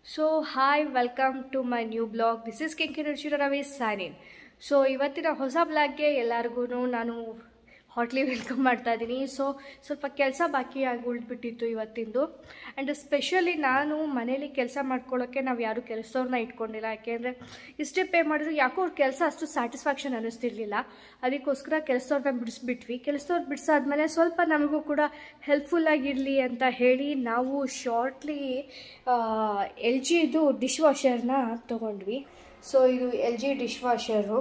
So hi welcome to my new blog this is ಕೆಂಕಿ ರುಚಿರ ರವಿ ಸೈನಿನ್ so ಇವತ್ತಿನ ಹೊಸ ಬ್ಲಾಗ್ಗೆ ಎಲ್ಲರಿಗೂ ನಾನು ಹಾಟ್ಲಿ ವೆಲ್ಕಮ್ ಮಾಡ್ತಾ ಇದ್ದೀನಿ ಸೊ ಸ್ವಲ್ಪ ಕೆಲಸ ಬಾಕಿ ಆಗಿ ಉಳಿದ್ಬಿಟ್ಟಿತ್ತು ಇವತ್ತಿಂದು ಆ್ಯಂಡ್ ಸ್ಪೆಷಲಿ ನಾನು ಮನೇಲಿ ಕೆಲಸ ಮಾಡ್ಕೊಳ್ಳೋಕ್ಕೆ ನಾವು ಯಾರೂ ಕೆಲಸದವ್ರನ್ನ ಇಟ್ಕೊಂಡಿಲ್ಲ ಯಾಕೆಂದರೆ ಇಷ್ಟೇ ಪೇ ಮಾಡಿದ್ರು ಯಾಕೋ ಅವ್ರ ಕೆಲಸ ಅಷ್ಟು ಸ್ಯಾಟಿಸ್ಫ್ಯಾಕ್ಷನ್ ಅನ್ನಿಸ್ತಿರ್ಲಿಲ್ಲ ಅದಕ್ಕೋಸ್ಕರ ಕೆಲಸದವ್ರನ್ನ ಬಿಡಿಸ್ಬಿಟ್ವಿ ಕೆಲಸದವ್ರು ಬಿಡಿಸಾದ್ಮೇಲೆ ಸ್ವಲ್ಪ ನಮಗೂ ಕೂಡ ಹೆಲ್ಪ್ಫುಲ್ ಆಗಿರಲಿ ಅಂತ ಹೇಳಿ ನಾವು ಶಾರ್ಟ್ಲಿ ಎಲ್ ಜಿದು ಡಿಶ್ ವಾಷರ್ನ ತೊಗೊಂಡ್ವಿ ಸೊ ಇದು L G dish washer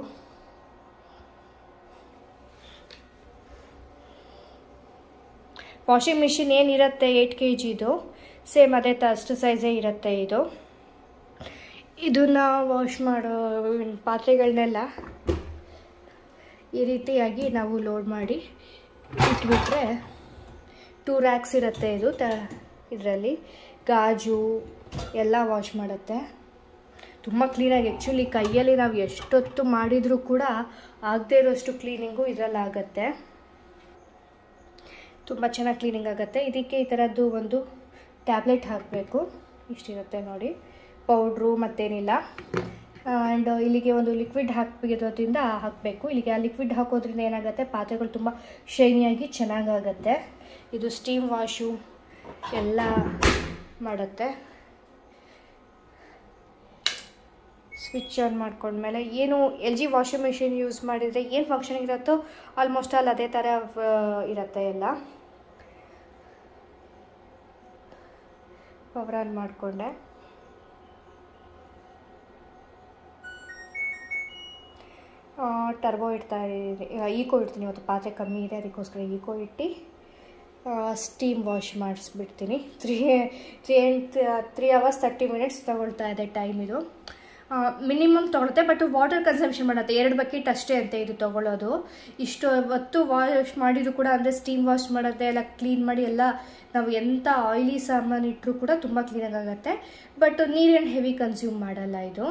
washing machine ಏನಿರುತ್ತೆ ಏಯ್ಟ್ ಕೆ ಜಿದು ಸೇಮ್ ಅದೇ ತ ಅಷ್ಟು ಸೈಜೇ ಇರುತ್ತೆ ಇದು ಇದನ್ನು ವಾಶ್ ಮಾಡೋ ಪಾತ್ರೆಗಳನ್ನೆಲ್ಲ ಈ ರೀತಿಯಾಗಿ ನಾವು ಲೋಡ್ ಮಾಡಿ ಇಟ್ಬಿಟ್ರೆ ಟೂ ರ್ಯಾಕ್ಸ್ ಇರುತ್ತೆ ಇದು ತ ಇದರಲ್ಲಿ ಗಾಜು ಎಲ್ಲ ವಾಶ್ ಮಾಡುತ್ತೆ ತುಂಬ ಕ್ಲೀನಾಗಿ ಆ್ಯಕ್ಚುಲಿ ಕೈಯಲ್ಲಿ ನಾವು ಎಷ್ಟೊತ್ತು ಮಾಡಿದರೂ ಕೂಡ ಆಗದೇ ಇರೋಷ್ಟು ಕ್ಲೀನಿಂಗು ಇದರಲ್ಲಿ ಆಗುತ್ತೆ ತುಂಬ ಚೆನ್ನಾಗಿ ಕ್ಲೀನಿಂಗ್ ಆಗುತ್ತೆ ಇದಕ್ಕೆ ಈ ಥರದ್ದು ಒಂದು ಟ್ಯಾಬ್ಲೆಟ್ ಹಾಕಬೇಕು ಇಷ್ಟಿರುತ್ತೆ ನೋಡಿ ಪೌಡ್ರು ಮತ್ತೇನಿಲ್ಲ ಆ್ಯಂಡ್ ಇಲ್ಲಿಗೆ ಒಂದು ಲಿಕ್ವಿಡ್ ಹಾಕಿರೋದ್ರಿಂದ ಹಾಕಬೇಕು ಇಲ್ಲಿಗೆ ಆ ಲಿಕ್ವಿಡ್ ಹಾಕೋದ್ರಿಂದ ಏನಾಗುತ್ತೆ ಪಾತ್ರೆಗಳು ತುಂಬ ಶೈನಿಯಾಗಿ ಚೆನ್ನಾಗಾಗತ್ತೆ ಇದು ಸ್ಟೀಮ್ ವಾಶು ಎಲ್ಲ ಮಾಡುತ್ತೆ ಸ್ವಿಚ್ ಆನ್ ಮಾಡ್ಕೊಂಡ್ಮೇಲೆ ಏನು L G washing machine use ಮಾಡಿದರೆ ಏನು ಫಂಕ್ಷನ್ ಇರುತ್ತೋ ಆಲ್ಮೋಸ್ಟ್ ಆಲ್ ಅದೇ ಥರ ಇರುತ್ತೆ ಎಲ್ಲ ಪವರ್ ಆನ್ ಮಾಡಿಕೊಂಡೆ ಟರ್ಬೋ ಇಡ್ತಾ ಈಕೋ ಇಡ್ತೀನಿ ಇವತ್ತು ಪಾತ್ರೆ ಕಮ್ಮಿ ಇದೆ ಅದಕ್ಕೋಸ್ಕರ ಈಕೋ ಇಟ್ಟು ಸ್ಟೀಮ್ ವಾಶ್ ಮಾಡಿಸ್ಬಿಡ್ತೀನಿ three three and three hours thirty minutes ತೊಗೊಳ್ತಾ ಇದೆ ಟೈಮ್ ಇದು ಮಿನಿಮಮ್ ತೊಗೊಳುತ್ತೆ ಬಟ್ ವಾಟರ್ ಕನ್ಸಂಪ್ಷನ್ ಮಾಡುತ್ತೆ ಎರಡು ಬಕೆಟ್ ಅಷ್ಟೇ ಅಂತ ಇದು ತೊಗೊಳ್ಳೋದು ಇಷ್ಟು ಹೊತ್ತು ವಾಶ್ ಮಾಡಿದ್ರು ಕೂಡ ಅಂದರೆ ಸ್ಟೀಮ್ ವಾಶ್ ಮಾಡುತ್ತೆ ಎಲ್ಲ ಕ್ಲೀನ್ ಮಾಡಿ ಎಲ್ಲ ನಾವು ಎಂಥ ಆಯಿಲಿ ಸಾಮಾನು ಇಟ್ಟರು ಕೂಡ ತುಂಬ ಕ್ಲೀನಾಗಿ ಆಗುತ್ತೆ ಬಟ್ ನೀರೇನು ಹೆವಿ ಕನ್ಸ್ಯೂಮ್ ಮಾಡಲ್ಲ ಇದು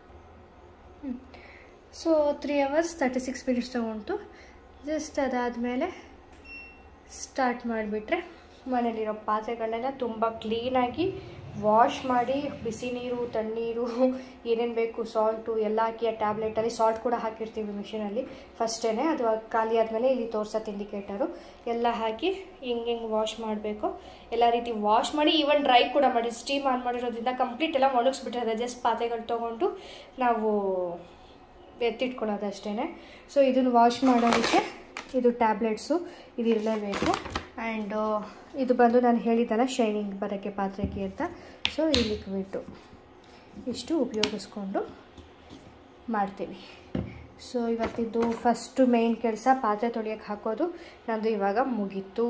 so three hours thirty six minutes ತೊಗೊಂಡು ಜಸ್ಟ್ ಅದಾದಮೇಲೆ ಸ್ಟಾರ್ಟ್ ಮಾಡಿಬಿಟ್ರೆ ಮನೇಲಿರೋ ಪಾತ್ರೆಗಳನ್ನೆಲ್ಲ ತುಂಬ ಕ್ಲೀನಾಗಿ ವಾಶ್ ಮಾಡಿ ಬಿಸಿ ನೀರು ತಣ್ಣೀರು ಏನೇನು ಬೇಕು ಸಾಲ್ಟು ಎಲ್ಲ ಹಾಕಿ ಆ ಟ್ಯಾಬ್ಲೆಟಲ್ಲಿ ಸಾಲ್ಟ್ ಕೂಡ ಹಾಕಿರ್ತೀವಿ ಮಿಷಿನಲ್ಲಿ ಫಸ್ಟೇ ಅದು ಖಾಲಿ ಆದಮೇಲೆ ಇಲ್ಲಿ ತೋರ್ಸತ್ತೆ ಇಂಡಿಕೇಟರು ಎಲ್ಲ ಹಾಕಿ ಹಿಂಗೆ ಹಿಂಗೆ ವಾಶ್ ಮಾಡಬೇಕು ಎಲ್ಲ ರೀತಿ ವಾಶ್ ಮಾಡಿ ಈವನ್ ಡ್ರೈ ಕೂಡ ಮಾಡಿ ಸ್ಟೀಮ್ ಆನ್ ಮಾಡಿರೋದ್ರಿಂದ ಕಂಪ್ಲೀಟ್ ಎಲ್ಲ ಒಣಗಿಸ್ಬಿಟ್ಟಿರೋದು ಜಸ್ಟ್ ಪಾತ್ರೆಗಳು ತೊಗೊಂಡು ನಾವು ಎತ್ತಿಟ್ಕೊಳ್ಳೋದು ಅಷ್ಟೇ ಸೊ ಇದನ್ನು ವಾಶ್ ಮಾಡೋದಕ್ಕೆ ಇದು ಟ್ಯಾಬ್ಲೆಟ್ಸು ಇದು ಇರಲೇಬೇಕು ಆ್ಯಂಡ್ ಇದು ಬಂದು ನಾನು ಹೇಳಿದ್ದಲ್ಲ ಶೈನಿಂಗ್ ಬರೋಕ್ಕೆ ಪಾತ್ರೆಗೆ ಅಂತ ಸೊ ಈ ಲಿಕ್ವಿಡ್ಡು ಇಷ್ಟು ಉಪಯೋಗಿಸ್ಕೊಂಡು ಮಾಡ್ತೀವಿ ಸೊ ಇವತ್ತಿದ್ದು ಫಸ್ಟು ಮೇಯ್ನ್ ಕೆಲಸ ಪಾತ್ರೆ ತೊಳೆಯೋಕ್ಕೆ ಹಾಕೋದು ನಂದು ಇವಾಗ ಮುಗೀತು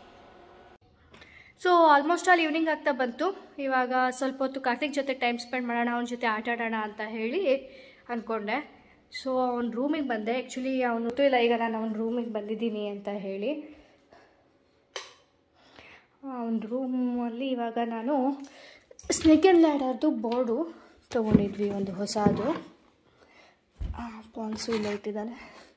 ಸೊ ಆಲ್ಮೋಸ್ಟ್ ಆಲ್ ಈವ್ನಿಂಗ್ ಆಗ್ತಾ ಬಂತು ಇವಾಗ ಸ್ವಲ್ಪ ಹೊತ್ತು ಕಾರ್ತಿಕ್ ಜೊತೆ ಟೈಮ್ ಸ್ಪೆಂಡ್ ಮಾಡೋಣ ಅವನ ಜೊತೆ ಆಟ ಆಡೋಣ ಅಂತ ಹೇಳಿ ಅಂದ್ಕೊಂಡೆ ಸೊ ಅವ್ನ ರೂಮಿಗೆ ಬಂದೆ ಆ್ಯಕ್ಚುಲಿ ಅವನು ಇಲ್ಲ ಈಗ ನಾನು ಅವ್ನ ರೂಮಿಗೆ ಬಂದಿದ್ದೀನಿ ಅಂತ ಹೇಳಿ ಅವನ ರೂಮಲ್ಲಿ ಇವಾಗ ನಾನು ಸ್ನೇಕ್ ಆ್ಯಂಡ್ ಲ್ಯಾಡರ್ದು ಬೋರ್ಡು ತೊಗೊಂಡಿದ್ವಿ ಒಂದು ಹೊಸದು ಪಾನ್ಸು ಇಲ್ಲ ಇಟ್ಟಿದ್ದಾನೆ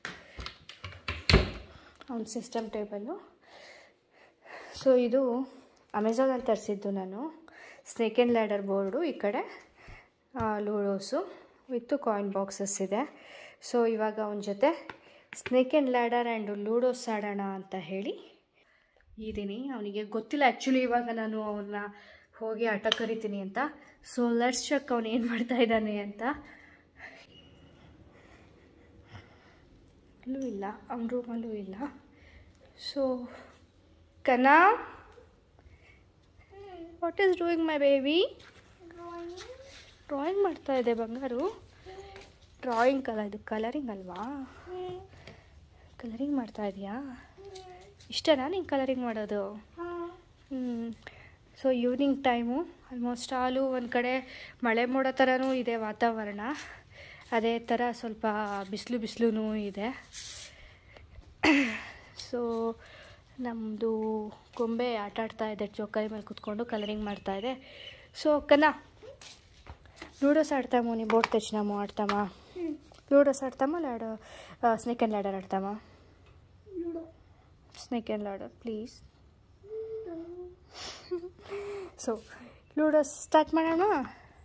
ಅವನ ಸಿಸ್ಟಮ್ ಟೇಬಲ್ಲು ಸೊ ಇದು ಅಮೆಝಾನಲ್ಲಿ ತರಿಸಿದ್ದು ನಾನು ಸ್ನೇಕ್ ಆ್ಯಂಡ್ ಲ್ಯಾಡರ್ ಬೋರ್ಡು ಈ ಕಡೆ ಲೂಡೋಸು ವಿತ್ತು ಕಾಯಿನ್ ಬಾಕ್ಸಸ್ ಇದೆ ಸೊ ಇವಾಗ ಅವನ ಜೊತೆ snake and ladder and ludos ಆಡೋಣ ಅಂತ ಹೇಳಿ ಇದ್ದೀನಿ ಅವನಿಗೆ ಗೊತ್ತಿಲ್ಲ ಆ್ಯಕ್ಚುಲಿ ಇವಾಗ ನಾನು ಅವನ್ನ ಹೋಗಿ ಆಟ ಕರಿತೀನಿ ಅಂತ ಸೊ ಲೆಟ್ಸ್ ಚೆಕ್ ಅವನು ಏನು ಮಾಡ್ತಾ ಇದ್ದಾನೆ ಅಂತ ಅಲ್ಲೂ ಇಲ್ಲ ಅವನ ರೂಮಲ್ಲೂ ಇಲ್ಲ ಸೊ ಕನಾ what is doing my baby drawing ಮಾಡ್ತಾ ಇದೆ ಬಂಗಾರು ಡ್ರಾಯಿಂಗ್ ಅಲ್ಲ ಇದು ಕಲರಿಂಗ್ ಅಲ್ವಾ ಕಲರಿಂಗ್ ಮಾಡ್ತಾ ಇದೆಯಾ ಇಷ್ಟನಾ ನೀನು ಕಲರಿಂಗ್ ಮಾಡೋದು ಹ್ಞೂ so evening time almost all ಒಂದು ಕಡೆ ಮಳೆ ಮೋಡೋ ಥರನೂ ಇದೆ ವಾತಾವರಣ ಅದೇ ಥರ ಸ್ವಲ್ಪ ಬಿಸಿಲು ಬಿಸಿಲು ಇದೆ ಸೊ ನಮ್ಮದು ಗೊಂಬೆ ಆಟ ಆಡ್ತಾ ಇದೆ ಜೋಕಾಲಿ ಮೇಲೆ ಕುತ್ಕೊಂಡು ಕಲರಿಂಗ್ ಮಾಡ್ತಾ ಇದೆ ಸೊ ಕನ್ನ లూడోస్ ఆడతాము నీ బోర్డు తెచ్చినాము ఆడతామా లూడోస్ ఆడతామా లాడ స్నేక్ అండ్ ల్యాడర్ ఆడతామా snake and ladder please so ludo start ಮಾಡೋಣ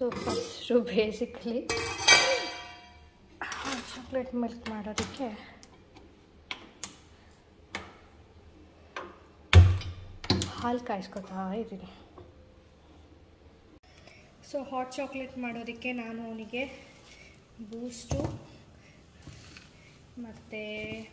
so first basically chocolate milk ಮಾಡೋದಕ್ಕೆ ಹಾಲು ಕಾಯಿಸ್ಕೊತಾ ಇದ್ದೀನಿ ಸೊ ಹಾಟ್ ಚಾಕ್ಲೇಟ್ ಮಾಡೋದಕ್ಕೆ ನಾನು ಅವನಿಗೆ ಬೂಸ್ಟು ಮತ್ತು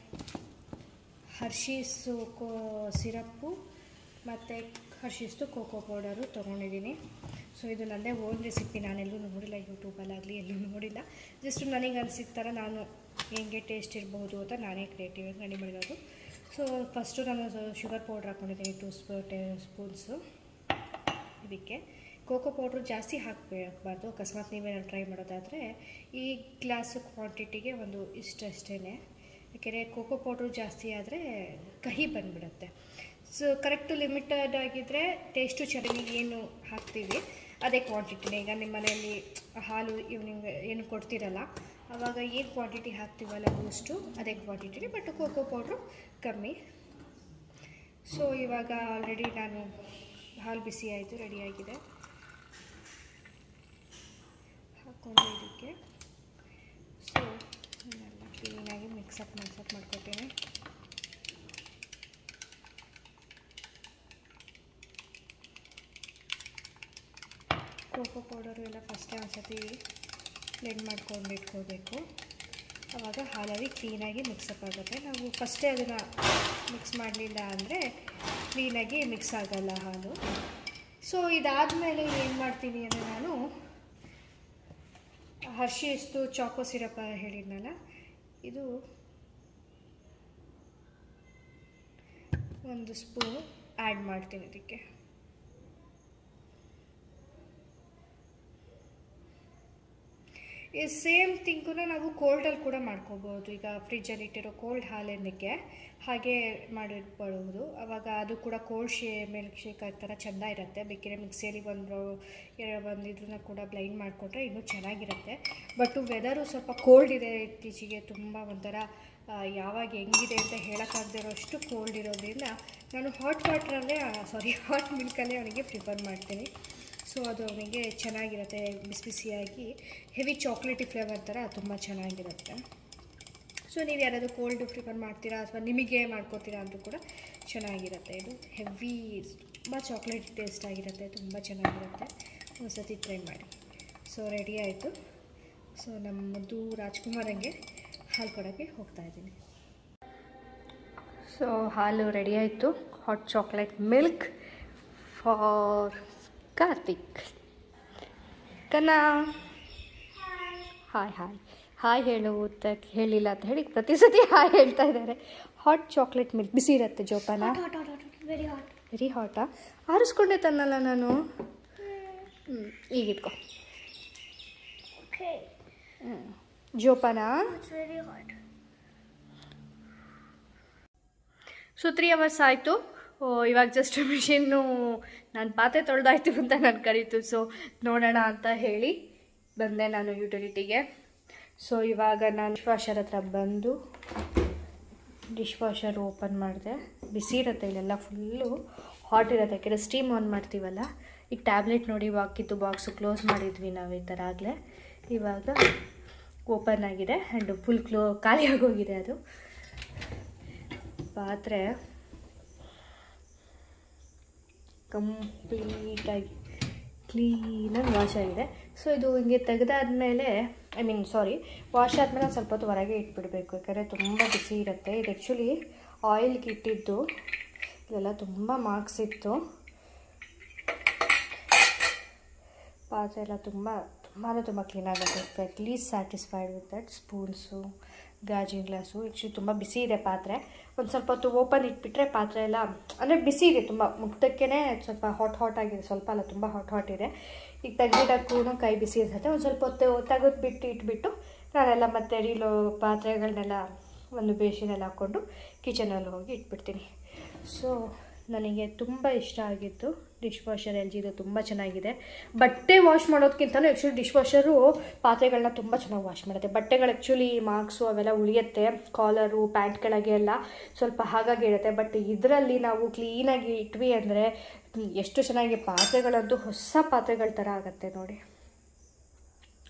ಹರ್ಷೀಸು ಕೋ ಸಿರಪ್ಪು ಮತ್ತು ಹರ್ಷೀಸ್ದು ಕೋಕೋ ಪೌಡರು ತೊಗೊಂಡಿದ್ದೀನಿ ಸೊ ಇದು ನನ್ನದೇ ಓನ್ ರೆಸಿಪಿ ನಾನೆಲ್ಲೂ ನೋಡಿಲ್ಲ ಯೂಟ್ಯೂಬಲ್ಲಾಗಲಿ ಎಲ್ಲೂ ನೋಡಿಲ್ಲ ಜಸ್ಟ್ ನನಗೆ ಅನಿಸಿದ ಥರ ನಾನು ಹೆಂಗೆ ಟೇಸ್ಟ್ ಇರ್ಬೋದು ಅಂತ ನಾನೇ ಕ್ರಿಯೇಟಿವ್ ರೆಡಿ ಮಾಡಿರೋದು ಸೊ ಫಸ್ಟು ನಾನು ಶುಗರ್ ಪೌಡ್ರ್ ಹಾಕ್ಕೊಂಡಿದ್ದೀನಿ ಟೂ ಸ್ಪೂ ಟೇ ಸ್ಪೂನ್ಸು ಇದಕ್ಕೆ ಕೋಕೋ ಪೌಡ್ರು ಜಾಸ್ತಿ ಹಾಕಬಾರ್ದು ಅಕಸ್ಮಾತ್ ನೀವೇನಾದ್ರು ಟ್ರೈ ಮಾಡೋದಾದರೆ ಈ ಗ್ಲಾಸ್ ಕ್ವಾಂಟಿಟಿಗೆ ಒಂದು ಇಷ್ಟಷ್ಟೇ ಯಾಕೆಂದರೆ ಕೋಕೋ ಪೌಡ್ರು ಜಾಸ್ತಿ ಆದರೆ ಕಹಿ ಬಂದುಬಿಡುತ್ತೆ ಸೊ ಕರೆಕ್ಟು ಲಿಮಿಟೆಡ್ ಆಗಿದ್ದರೆ ಟೇಸ್ಟು ಚೆನ್ನಾಗಿ ಏನು ಹಾಕ್ತೀವಿ ಅದೇ ಕ್ವಾಂಟಿಟಿನೇ ಈಗ ನಿಮ್ಮ ಮನೆಯಲ್ಲಿ ಹಾಲು ಈವ್ನಿಂಗ್ ಏನು ಕೊಡ್ತೀರಲ್ಲ ಆವಾಗ ಏನು ಕ್ವಾಂಟಿಟಿ ಹಾಕ್ತೀವಲ್ಲ ಬೂಸ್ಟು ಅದೇ ಕ್ವಾಂಟಿಟಿನೇ ಬಟ್ ಕೋಕೋ ಪೌಡ್ರು ಕಮ್ಮಿ ಸೊ ಇವಾಗ ಆಲ್ರೆಡಿ ನಾನು ಹಾಲು ಬಿಸಿ ಆಯಿತು ರೆಡಿಯಾಗಿದೆ ಹಾಕ್ಕೊಂಡು ಇದಕ್ಕೆ ಸೊ ಇದನ್ನೆಲ್ಲ ಕ್ಲೀನಾಗಿ ಮಿಕ್ಸಪ್ ಮಿಕ್ಸಪ್ ಮಾಡ್ಕೊತೀನಿ ಕೋಕೋ ಪೌಡರು ಎಲ್ಲ ಫಸ್ಟೇ ಒಂದ್ಸತಿ ಬ್ಲೆಂಡ್ ಮಾಡ್ಕೊಂಡು ಇಟ್ಕೋಬೇಕು ಆವಾಗ ಹಾಲಲ್ಲಿ ಕ್ಲೀನಾಗಿ ಮಿಕ್ಸಪ್ ಆಗುತ್ತೆ ನಾವು ಫಸ್ಟೇ ಅದನ್ನು ಮಿಕ್ಸ್ ಮಾಡಲಿಲ್ಲ ಅಂದರೆ ಕ್ಲೀನಾಗಿ ಮಿಕ್ಸ್ ಆಗಲ್ಲ ಹಾಲು ಸೊ ಇದಾದಮೇಲೆ ಏನು ಮಾಡ್ತೀನಿ ಅಂದರೆ ನಾನು ಹರ್ಷಿಸ್ತು ಚಾಕೋ ಸಿರಪ್ ಹೇಳಿದ್ನಲ್ಲ ಇದು ಒಂದು ಸ್ಪೂನ್ ಆ್ಯಡ್ ಮಾಡ್ತೀನಿ ಇದಕ್ಕೆ ಈ ಸೇಮ್ ಥಿಂಕನ್ನ ನಾವು ಕೋಲ್ಡಲ್ಲಿ ಕೂಡ ಮಾಡ್ಕೋಬೋದು ಈಗ ಫ್ರಿಜ್ಜಲ್ಲಿ ಇಟ್ಟಿರೋ ಕೋಲ್ಡ್ ಹಾಲೇನಕ್ಕೆ ಹಾಗೆ ಮಾಡಿಟ್ಕೊಳ್ಳೋದು ಆವಾಗ ಅದು ಕೂಡ ಕೋಲ್ಡ್ ಶೇ ಮಿಲ್ಕ್ ಶೇಕ್ ಆ ಥರ ಚೆಂದ ಇರುತ್ತೆ ಬೇಕಿದ್ರೆ ಮಿಕ್ಸಿಯಲ್ಲಿ ಒಂದು ಒಂದು ಇದನ್ನ ಕೂಡ ಬ್ಲೈಂಡ್ ಮಾಡಿಕೊಟ್ರೆ ಇನ್ನೂ ಚೆನ್ನಾಗಿರುತ್ತೆ ಬಟ್ ವೆದರು ಸ್ವಲ್ಪ ಕೋಲ್ಡ್ ಇದೆ ಇತ್ತೀಚೆಗೆ ತುಂಬ ಒಂಥರ ಆ, ಯಾವಾಗ ಹೆಂಗಿದೆ ಅಂತ ಹೇಳೋಕ್ಕಾಗದಿರೋ ಅಷ್ಟು ಕೋಲ್ಡ್ ಇರೋದ್ರಿಂದ ನಾನು ಹಾಟ್ ವಾಟ್ರಲ್ಲೇ ಸಾರಿ ಹಾಟ್ ಮಿಲ್ಕಲ್ಲೇ ಅವನಿಗೆ ಪ್ರಿಫರ್ ಮಾಡ್ತೀನಿ ಸೊ ಅದು ಅವನಿಗೆ ಚೆನ್ನಾಗಿರುತ್ತೆ ಬಿಸಿ ಬಿಸಿಯಾಗಿ ಹೆವಿ ಚಾಕ್ಲೇಟಿ ಫ್ಲೇವರ್ ಥರ ತುಂಬ ಚೆನ್ನಾಗಿರುತ್ತೆ ಸೊ ನೀವು ಯಾರಾದರೂ ಕೋಲ್ಡ್ ಪ್ರಿಫರ್ ಮಾಡ್ತೀರಾ ಅಥವಾ ನಿಮಗೆ ಮಾಡ್ಕೋತೀರಾ ಅಂದರೂ ಕೂಡ ಚೆನ್ನಾಗಿರುತ್ತೆ ಇದು ಹೆವಿ ತುಂಬ ಚಾಕ್ಲೇಟ್ ಟೇಸ್ಟ್ ಆಗಿರುತ್ತೆ ತುಂಬ ಚೆನ್ನಾಗಿರುತ್ತೆ ಒಂದ್ಸತಿ ಟ್ರೈ ಮಾಡಿ ಸೊ ರೆಡಿ ಆಯಿತು ಸೊ ನಮ್ಮದು ರಾಜ್ಕುಮಾರಂಗೆ ಹಾಲು ಕೊಡೋಕ್ಕೆ ಹೋಗ್ತಾ ಇದ್ದೀನಿ ಸೊ ಹಾಲು ರೆಡಿ ಆಯಿತು hot chocolate milk for Karthik ಕನ್ನ ಹಾಯ್ ಹಾಯ್ ಹಾಯ್ ಹೇಳು ಅಂತ ಹೇಳಿಲ್ಲ ಅಂತ ಹೇಳಿ ಪ್ರತಿ ಸತಿ ಹಾಯ್ ಹೇಳ್ತಾ ಇದ್ದಾರೆ ಹಾಟ್ ಚಾಕ್ಲೇಟ್ ಮಿಲ್ಕ್ ಬಿಸಿ ಇರುತ್ತೆ ಜೋಪಾನ hot, hot, hot, hot, very hot. Very ಹಾಟಾ ಆರಿಸ್ಕೊಂಡೆ ತನ್ನಲ್ಲ ನಾನು ಹ್ಞೂ ಈಗ ಇಟ್ಕೊ Okay, ಹ್ಞೂ ಜೋಪಾನ it's very hot. So three hours ಆಯಿತು ಇವಾಗ ಜಸ್ಟ್ ಮಿಷಿನ್ನು ನಾನು ಪಾತ್ರೆ ತೊಳೆದಾಯ್ತು ಅಂತ ನಾನು ಕರೀತು ಸೊ ನೋಡೋಣ ಅಂತ ಹೇಳಿ ಬಂದೆ ನಾನು ಯುಟಿಲಿಟಿಗೆ ಸೊ ಇವಾಗ ನಾನು ಡಿಶ್ ವಾಷರ್ ಹತ್ರ ಬಂದು ಡಿಶ್ ವಾಷರ್ ಓಪನ್ ಮಾಡಿದೆ ಬಿಸಿ ಇರುತ್ತೆ ಇಲ್ಲೆಲ್ಲ ಫುಲ್ಲು ಹಾಟ್ ಇರುತ್ತೆ ಯಾಕೆಂದರೆ ಸ್ಟೀಮ್ ಆನ್ ಮಾಡ್ತೀವಲ್ಲ ಈಗ ಟ್ಯಾಬ್ಲೆಟ್ ನೋಡಿ ಹಾಕಿದ್ದು ಬಾಕ್ಸು ಕ್ಲೋಸ್ ಮಾಡಿದ್ವಿ ನಾವು ಈ ಥರ ಆಗಲೇ ಇವಾಗ ಓಪನ್ ಆಗಿದೆ ಆ್ಯಂಡ್ ಫುಲ್ ಕ್ಲೋ ಖಾಲಿ ಆಗೋಗಿದೆ ಅದು ಪಾತ್ರೆ ಕಂಪ್ಲೀಟಾಗಿ ಕ್ಲೀನಾಗಿ ವಾಶ್ ಆಗಿದೆ ಸೊ ಇದು ಹಿಂಗೆ ತೆಗೆದಾದ್ಮೇಲೆ ಐ ಮೀನ್ ಸಾರಿ ವಾಶ್ ಆದಮೇಲೆ ಒಂದು ಸ್ವಲ್ಪ ಹೊತ್ತು ಹೊರಗೆ ಇಟ್ಬಿಡಬೇಕು ಯಾಕಂದರೆ ತುಂಬ ಬಿಸಿ ಇರುತ್ತೆ ಇದು ಆ್ಯಕ್ಚುಲಿ ಆಯಿಲ್ಗೆ ಇಟ್ಟಿದ್ದು ಇದೆಲ್ಲ ತುಂಬ ಮಾರ್ಕ್ಸ್ ಇತ್ತು ಪಾತ್ರೆ ಎಲ್ಲ ತುಂಬ ತುಂಬಾ ತುಂಬ ಕ್ಲೀನಾಗುತ್ತೆ at least satisfied with that spoons ಗಾಜಿನ ಗ್ಲಾಸು ಆ್ಯಕ್ಚುಲಿ ತುಂಬ ಬಿಸಿ ಇದೆ ಪಾತ್ರೆ ಒಂದು ಸ್ವಲ್ಪ ಹೊತ್ತು ಓಪನ್ ಇಟ್ಬಿಟ್ರೆ ಪಾತ್ರೆ ಎಲ್ಲ ಅಂದರೆ ಬಿಸಿ ಇದೆ ತುಂಬ ಮುಗ್ದಕ್ಕೇ ಸ್ವಲ್ಪ ಹಾಟ್ ಹಾಟ್ ಆಗಿದೆ ಸ್ವಲ್ಪ ಅಲ್ಲ ತುಂಬ ಹಾಟ್ ಹಾಟ್ ಇದೆ ಈಗ ತೆಗ್ದಿಡಕ್ಕೂ ಕೈ ಬಿಸಿ ಇರುತ್ತೆ ಒಂದು ಸ್ವಲ್ಪ ಹೊತ್ತು ತೆಗೆದು ಬಿಟ್ಟು ಇಟ್ಬಿಟ್ಟು ನಾನೆಲ್ಲ ಮತ್ತೆ ರೀಲೋ ಪಾತ್ರೆಗಳನ್ನೆಲ್ಲ ಒಂದು ಬೇಸಿನಲ್ಲಿ ಹಾಕ್ಕೊಂಡು ಕಿಚನಲ್ಲಿ ಹೋಗಿ ಇಟ್ಬಿಡ್ತೀನಿ ಸೊ ನನಗೆ ತುಂಬ ಇಷ್ಟ ಆಗಿತ್ತು ಡಿಶ್ ವಾಷರ್ ಎಲ್ ಜಿದು ತುಂಬ ಚೆನ್ನಾಗಿದೆ ಬಟ್ಟೆ ವಾಶ್ ಮಾಡೋದಕ್ಕಿಂತಲೂ ಆ್ಯಕ್ಚುಲಿ ಡಿಶ್ ವಾಷರು ಪಾತ್ರೆಗಳನ್ನ ತುಂಬ ಚೆನ್ನಾಗಿ ವಾಶ್ ಮಾಡುತ್ತೆ ಬಟ್ಟೆಗಳು ಆ್ಯಕ್ಚುಲಿ ಮಾರ್ಕ್ಸು ಅವೆಲ್ಲ ಉಳಿಯುತ್ತೆ ಕಾಲರು ಪ್ಯಾಂಟ್ ಕೆಳಗೆ ಎಲ್ಲ ಸ್ವಲ್ಪ ಹಾಗಾಗಿ ಇರುತ್ತೆ ಬಟ್ ಇದರಲ್ಲಿ ನಾವು ಕ್ಲೀನಾಗಿ ಇಟ್ವಿ ಅಂದರೆ ಎಷ್ಟು ಚೆನ್ನಾಗಿ ಪಾತ್ರೆಗಳಂತೂ ಹೊಸ ಪಾತ್ರೆಗಳ ಥರ ಆಗುತ್ತೆ ನೋಡಿ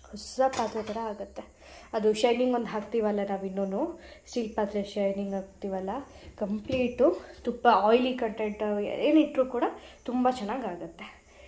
ಹೊಸ ಪಾತ್ರೆ ಥರ ಆಗುತ್ತೆ ಅದು ಶೈನಿಂಗ್ ಒಂದು ಹಾಕ್ತೀವಲ್ಲ ನಾವು ಇನ್ನೂ ಸ್ಟೀಲ್ ಪಾತ್ರೆ ಶೈನಿಂಗ್ ಹಾಕ್ತೀವಲ್ಲ ಕಂಪ್ಲೀಟು ತುಪ್ಪ ಆಯಿಲಿ ಕಂಟೆಂಟ್ ಏನಿಟ್ಟರೂ ಕೂಡ ತುಂಬ ಚೆನ್ನಾಗಿ ಆಗುತ್ತೆ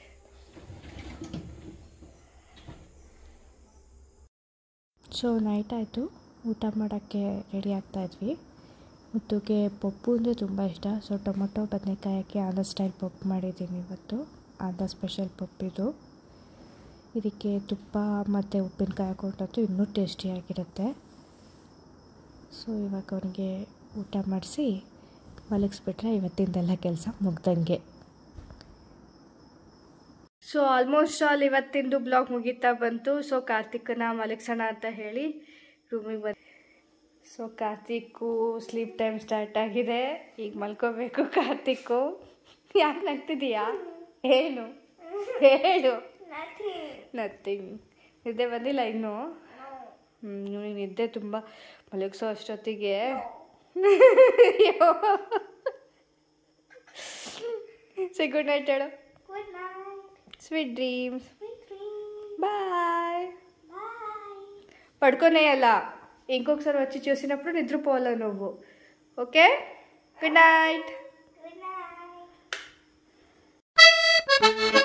ಸೊ ನೈಟ್ ಆಯಿತು ಊಟ ಮಾಡೋಕ್ಕೆ ರೆಡಿ ಆಗ್ತಾಯಿದ್ವಿ ಮುತ್ತುಗೆ ಪಪ್ಪು ಅಂದರೆ ತುಂಬ ಇಷ್ಟ ಸೊ ಟೊಮೊಟೊ ಬದನೆಕಾಯಿ ಹಾಕಿ ಆಂಧ್ರ ಸ್ಟೈಲ್ ಪಪ್ಪು ಮಾಡಿದ್ದೀನಿ ಇವತ್ತು ಆಂಧ್ರ ಸ್ಪೆಷಲ್ ಪಪ್ಪಿದು ಇದಕ್ಕೆ ತುಪ್ಪ ಮತ್ತು ಉಪ್ಪಿನಕಾಯಿ ಹಾಕೊಂಡಂತೂ ಇನ್ನೂ ಟೇಸ್ಟಿಯಾಗಿರುತ್ತೆ ಸೊ ಇವಾಗ ಅವನಿಗೆ ಊಟ ಮಾಡಿಸಿ ಮಲಗಿಸ್ಬಿಟ್ರೆ ಇವತ್ತಿಂದೆಲ್ಲ ಕೆಲಸ ಮುಗ್ದಂಗೆ ಸೊ ಆಲ್ಮೋಸ್ಟ್ ಆಲ್ ಇವತ್ತಿಂದು ಬ್ಲಾಗ್ ಮುಗೀತಾ ಬಂತು ಸೊ ಕಾರ್ತಿಕನ ಮಲಗಿಸೋಣ ಅಂತ ಹೇಳಿ ರೂಮಿಗೆ ಬಂದು ಸೊ ಕಾರ್ತಿಕ್ಕು ಸ್ಲೀಪ್ ಟೈಮ್ ಸ್ಟಾರ್ಟ್ ಆಗಿದೆ ಈಗ ಮಲ್ಕೋಬೇಕು ಕಾರ್ತಿಕ್ಕು ಯಾಕೆ ನಗ್ತಿದೀಯಾ ಏನು ಹೇಳು ನಥಿಂಗ್ ನಿದ್ದೆ ಬಂದಿಲ್ಲ ಇನ್ನು ಹ್ಞೂ ನಿಮಗೆ ನಿದ್ದೆ ತುಂಬ ಮಲಗಿಸೋ ಅಷ್ಟೊತ್ತಿಗೆ ಸಿ ಗುಡ್ ನೈಟ್ ಹೇಳು Good night. Sweet dreams Sweet dreams. Bye Bye. పడుకోనేయాల ఇంకొకసారి వచ్చి చూసినప్పుడు నిద్రపోవాలి నువ్వు okay good night Good night.